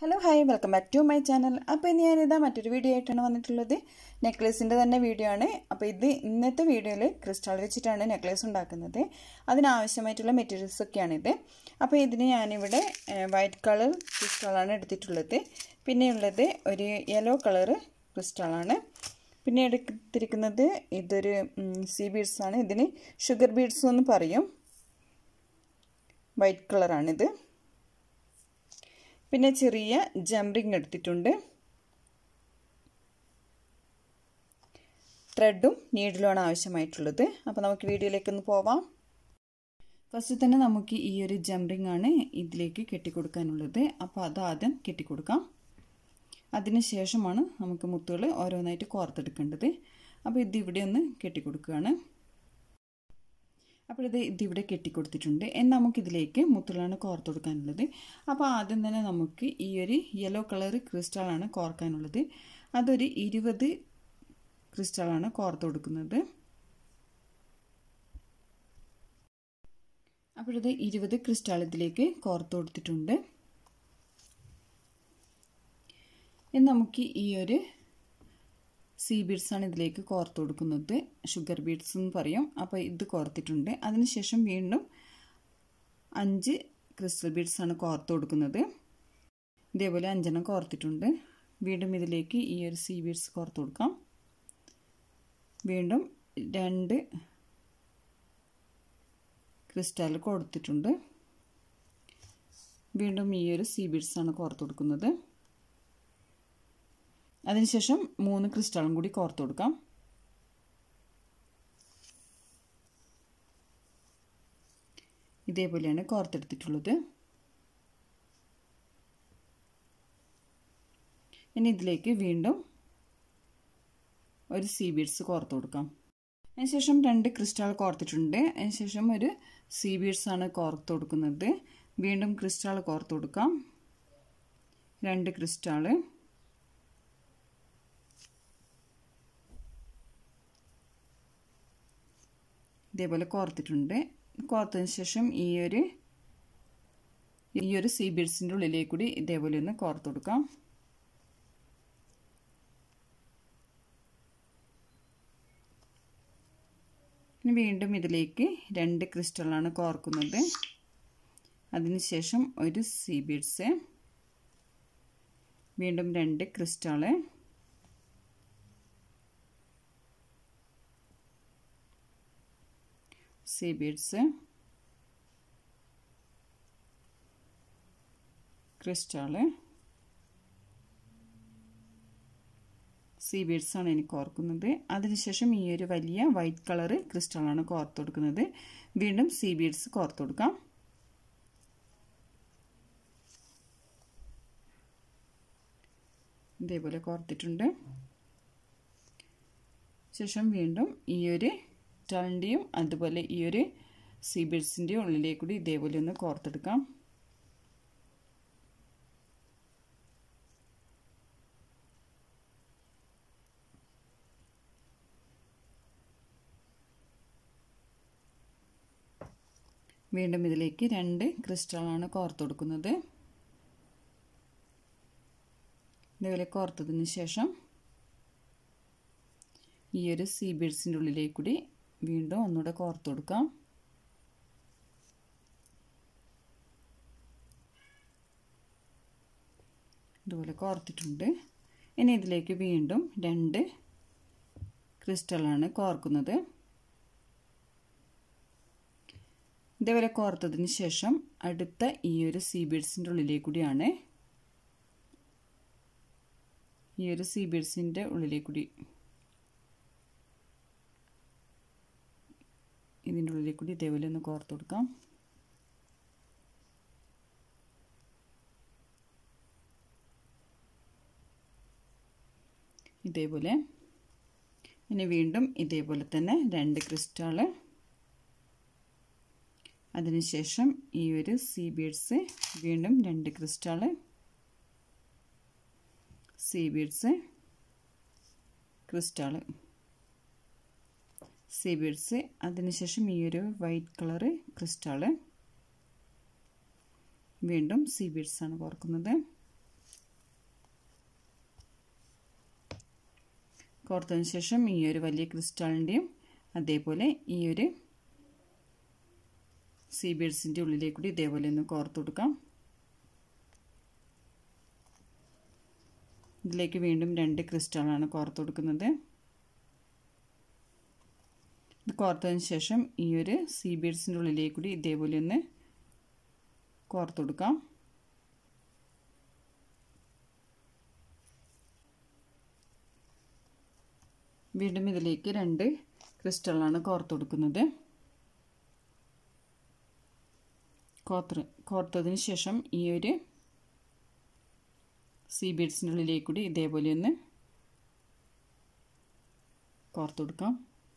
hello hi welcome back to my channel അപ്പോൾ ഇന്ന് ഞാനിതാ മറ്റൊരു വീഡിയോ ആയിട്ടാണ് വന്നിട്ടുള്ളത് നെക്ലേസിൻ്റെ തന്നെ വീഡിയോ ആണ് അപ്പോൾ ഇത് ഇന്നത്തെ വീഡിയോയിൽ ക്രിസ്റ്റൽ വെച്ചിട്ടാണ് നെക്ലേസ് ഉണ്ടാക്കുന്നത് അതിനാവശ്യമായിട്ടുള്ള മെറ്റീരിയൽസ് ഒക്കെയാണിത് അപ്പോൾ ഇതിന് ഞാനിവിടെ വൈറ്റ് കളർ ക്രിസ്റ്റലാണ് എടുത്തിട്ടുള്ളത് പിന്നെ ഉള്ളത് ഒരു യെല്ലോ കളറ് ക്രിസ്റ്റലാണ് പിന്നെ എടുത്തിരിക്കുന്നത് ഇതൊരു സീ ബീഡ്സ് ആണ് ഇതിന് ഷുഗർ ബീഡ്സ് എന്ന് പറയും വൈറ്റ് കളറാണിത് പിന്നെ ചെറിയ ജംറിങ് എടുത്തിട്ടുണ്ട് ത്രെഡും നീഡിലുമാണ് ആവശ്യമായിട്ടുള്ളത് അപ്പോൾ നമുക്ക് വീഡിയോയിലേക്ക് ഒന്ന് പോവാം ഫസ്റ്റ് തന്നെ നമുക്ക് ഈ ഒരു ജംറിങ് ആണ് ഇതിലേക്ക് കെട്ടിക്കൊടുക്കാനുള്ളത് അപ്പോൾ അത് ആദ്യം കെട്ടിക്കൊടുക്കാം അതിന് ശേഷമാണ് നമുക്ക് മുത്തുകൾ ഓരോന്നായിട്ട് കോർത്തെടുക്കേണ്ടത് അപ്പോൾ ഇത് ഇവിടെ ഒന്ന് കെട്ടിക്കൊടുക്കുകയാണ് അപ്പോൾ ഇത് ഇതിവിടെ കെട്ടിക്കൊടുത്തിട്ടുണ്ട് ഇനി നമുക്കിതിലേക്ക് മുത്തുകളാണ് കോർത്ത് കൊടുക്കാനുള്ളത് അപ്പോൾ ആദ്യം തന്നെ നമുക്ക് ഈ ഒരു യെല്ലോ കളർ ക്രിസ്റ്റലാണ് കോർക്കാനുള്ളത് അതൊരു ഇരുപത് ക്രിസ്റ്റലാണ് കോർത്ത് കൊടുക്കുന്നത് അപ്പോൾ ഇത് ഇരുപത് ക്രിസ്റ്റൽ ഇതിലേക്ക് കോർത്ത് കൊടുത്തിട്ടുണ്ട് ഇനി നമുക്ക് ഈ ഒരു സീ ബീഡ്സ് ആണ് ഇതിലേക്ക് കോർത്ത് കൊടുക്കുന്നത് ഷുഗർ ബീഡ്സ് എന്ന് പറയും അപ്പോൾ ഇത് കോർത്തിട്ടുണ്ട് അതിനുശേഷം വീണ്ടും അഞ്ച് ക്രിസ്റ്റൽ ബീഡ്സ് ആണ് കോർത്ത് കൊടുക്കുന്നത് ഇതേപോലെ അഞ്ചെണ്ണം കോർത്തിട്ടുണ്ട് വീണ്ടും ഇതിലേക്ക് ഈ ഒരു സീ ബീഡ്സ് കോർത്ത് കൊടുക്കാം വീണ്ടും രണ്ട് ക്രിസ്റ്റൽ കൊടുത്തിട്ടുണ്ട് വീണ്ടും ഈ ഒരു സീ ബീഡ്സ് ആണ് കോർത്ത് കൊടുക്കുന്നത് അതിനുശേഷം മൂന്ന് ക്രിസ്റ്റലും കൂടി കോർത്ത് കൊടുക്കാം ഇതേപോലെയാണ് കോർത്തെടുത്തിട്ടുള്ളത് ഇനി ഇതിലേക്ക് വീണ്ടും ഒരു സീ ബീഡ്സ് കോർത്ത് കൊടുക്കാം അതിനുശേഷം രണ്ട് ക്രിസ്റ്റൽ കോർത്തിട്ടുണ്ട് അതിനുശേഷം ഒരു സീ ബീഡ്സ് ആണ് കോർത്ത് കൊടുക്കുന്നത് വീണ്ടും ക്രിസ്റ്റൽ കോർത്ത് കൊടുക്കാം രണ്ട് ക്രിസ്റ്റാള് ഇതേപോലെ കോർത്തിട്ടുണ്ട് കോർത്തതിന് ശേഷം ഈ ഒരു ഈ ഒരു സീ ബീഡ്സിൻ്റെ ഉള്ളിലേക്ക് കൂടി ഇതേപോലെ ഒന്ന് കോർത്ത് കൊടുക്കാം ഇനി വീണ്ടും ഇതിലേക്ക് രണ്ട് ക്രിസ്റ്റലാണ് കോർക്കുന്നത് അതിനുശേഷം ഒരു സീ ബീഡ്സ് വീണ്ടും രണ്ട് crystal seed beads crystal seed beads ആണ് എനിക്ക് ഓർക്കുന്നത് അതിനുശേഷം ഈ ഒരു വലിയ വൈറ്റ് കളറ് ക്രിസ്റ്റലാണ് കോർത്ത് കൊടുക്കുന്നത് വീണ്ടും സീ ബീഡ്സ് കോർത്ത് കൊടുക്കാം ഇതേപോലെ കോർത്തിട്ടുണ്ട് ശേഷം വീണ്ടും ഈ ഒരു ക്രിസ്റ്റലിൻ്റെയും അതുപോലെ ഈ ഒരു സീ ബീഡ്സിൻ്റെയും ഉള്ളിലേക്ക് കൂടി ഇതേപോലെ ഒന്ന് കോർത്തെടുക്കാം വീണ്ടും ഇതിലേക്ക് രണ്ട് ക്രിസ്റ്റലാണ് കോർത്ത് കൊടുക്കുന്നത് ഇതേപോലെ കോർത്തതിന് ശേഷം ഈ ഒരു സീ ബീഡ്സിൻ്റെ ഉള്ളിലേക്ക് കൂടി വീണ്ടും ഒന്നുകൂടെ കോർത്ത് കൊടുക്കാം ഇതുപോലെ കോർത്തിട്ടുണ്ട് ഇനി ഇതിലേക്ക് വീണ്ടും രണ്ട് ക്രിസ്റ്റലാണ് കോർക്കുന്നത് ഇതേപോലെ കോർത്തതിന് ശേഷം അടുത്ത ഈ ഒരു സീ ബീഡ്സിൻ്റെ ഉള്ളിലേക്ക് കൂടിയാണ് ഈ ഒരു സീ ബീഡ്സിൻ്റെ ഉള്ളിലേക്ക് കൂടി ഇതിൻ്റെ ഉള്ളിലേക്ക് കൂടി ഇതേപോലെ ഒന്ന് കോർത്ത് കൊടുക്കാം ഇതേപോലെ ഇനി വീണ്ടും ഇതേപോലെ തന്നെ രണ്ട് ക്രിസ്റ്റല് അതിനുശേഷം ഈ ഒരു സീ ബീഡ്സ് വീണ്ടും രണ്ട് crystal seed beads crystal seed beads അതിനുശേഷം ഈ ഒരു വൈറ്റ് കളറ് ക്രിസ്റ്റല് വീണ്ടും സീ ബീഡ്സ് ആണ് കോർക്കുന്നത് കോർത്തതിന് ശേഷം ഈ ഒരു വലിയ ക്രിസ്റ്റലിൻ്റെയും അതേപോലെ ഈ ഒരു സീ ബീഡ്സിൻ്റെ ഉള്ളിലേക്ക് കൂടി ഇതേപോലെ ഒന്ന് കോർത്ത് കൊടുക്കാം ഇതിലേക്ക് വീണ്ടും രണ്ട് ക്രിസ്റ്റലാണ് കോർത്ത് കൊടുക്കുന്നത് ഇത് കോർത്തതിന് ശേഷം ഈ ഒരു സീ ബീഡ്സിൻ്റെ ഉള്ളിലേക്ക് കൂടി ഇതേപോലെ ഒന്ന് കോർത്ത് കൊടുക്കാം വീണ്ടും ഇതിലേക്ക് രണ്ട് ക്രിസ്റ്റലാണ് കോർത്ത് കൊടുക്കുന്നത് കോർത്ത് കോർത്തതിന് ശേഷം ഈ ഒരു സീ ബീഡ്സിൻ്റെ ഉള്ളിലേക്ക് കൂടി ഇതേപോലെ ഒന്ന് കോർത്ത് കൊടുക്കാം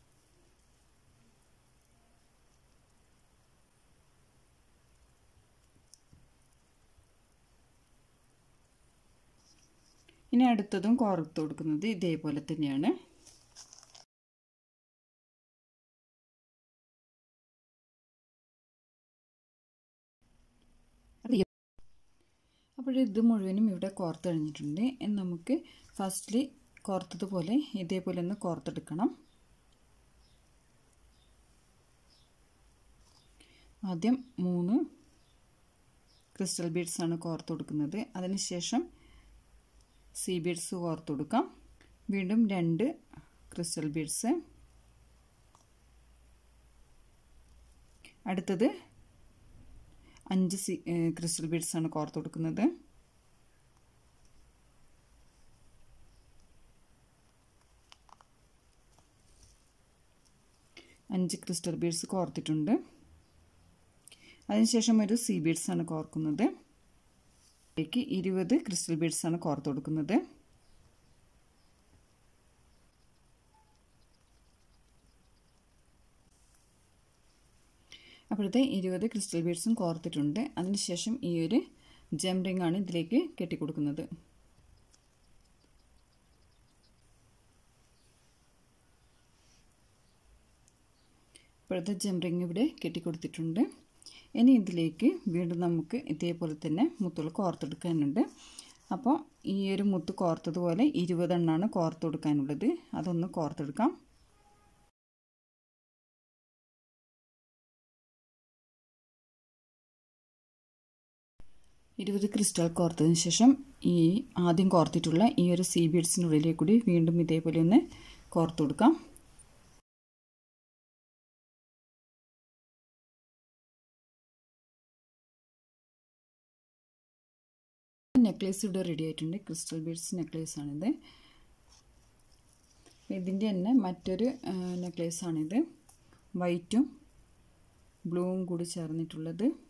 ഇനി അടുത്തതും കോർത്ത് കൊടുക്കുന്നത് ഇതേപോലെ തന്നെയാണ് അപ്പോൾ ഇത് മുഴുവനും ഇവിടെ കോർത്ത് കഴിഞ്ഞിട്ടുണ്ട് നമുക്ക് ഫസ്റ്റിൽ കോർത്തതുപോലെ ഇതേപോലെ ഒന്ന് കോർത്തെടുക്കണം ആദ്യം മൂന്ന് ക്രിസ്റ്റൽ ബീഡ്സ് ആണ് കോർത്ത് കൊടുക്കുന്നത് അതിനുശേഷം സീ ബീഡ്സ് കോർത്ത് കൊടുക്കാം വീണ്ടും രണ്ട് ക്രിസ്റ്റൽ ബീഡ്സ് അടുത്തത് അഞ്ച് സി ക്രിസ്റ്റൽ ബീഡ്സ് ആണ് കോർത്ത് കൊടുക്കുന്നത് അഞ്ച് ക്രിസ്റ്റൽ ബീഡ്സ് കോർത്തിട്ടുണ്ട് അതിനുശേഷം ഒരു സി ബീഡ്സ് ആണ് കോർക്കുന്നത് ഇതിലേക്ക് ഇരുപത് ക്രിസ്റ്റൽ ബീഡ്സ് ആണ് കോർത്ത് കൊടുക്കുന്നത് അപ്പോഴത്തെ ഇരുപത് ക്രിസ്റ്റൽ ബീഡ്സും കോർത്തിട്ടുണ്ട് അതിനുശേഷം ഈ ഒരു ജം റിംഗ് ആണ് ഇതിലേക്ക് കെട്ടിക്കൊടുക്കുന്നത് ഇപ്പോഴത്തെ ജം റിംഗ് ഇവിടെ കെട്ടിക്കൊടുത്തിട്ടുണ്ട് ഇനി ഇതിലേക്ക് വീണ്ടും നമുക്ക് ഇതേപോലെ തന്നെ മുത്തുകൾ കോർത്തെടുക്കാനുണ്ട് അപ്പോൾ ഈ ഒരു മുത്ത് കോർത്തതുപോലെ ഇരുപതെണ്ണമാണ് കോർത്ത് കൊടുക്കാനുള്ളത് അതൊന്ന് കോർത്തെടുക്കാം ഇരുപത് ക്രിസ്റ്റൽ കോർത്തതിന് ശേഷം ഈ ആദ്യം കോർത്തിട്ടുള്ള ഈ ഒരു സീ ബീഡ്സിനുള്ളിലേക്ക് കൂടി വീണ്ടും ഇതേപോലെ ഒന്ന് കോർത്ത് കൊടുക്കാം നെക്ലേസ് ഇവിടെ റെഡി ആയിട്ടുണ്ട് ക്രിസ്റ്റൽ ബീഡ്സ് നെക്ലേസ് ആണിത് ഇതിൻ്റെ തന്നെ മറ്റൊരു നെക്ലേസ് ആണിത് വൈറ്റും ബ്ലൂവും കൂടി ചേർന്നിട്ടുള്ളത്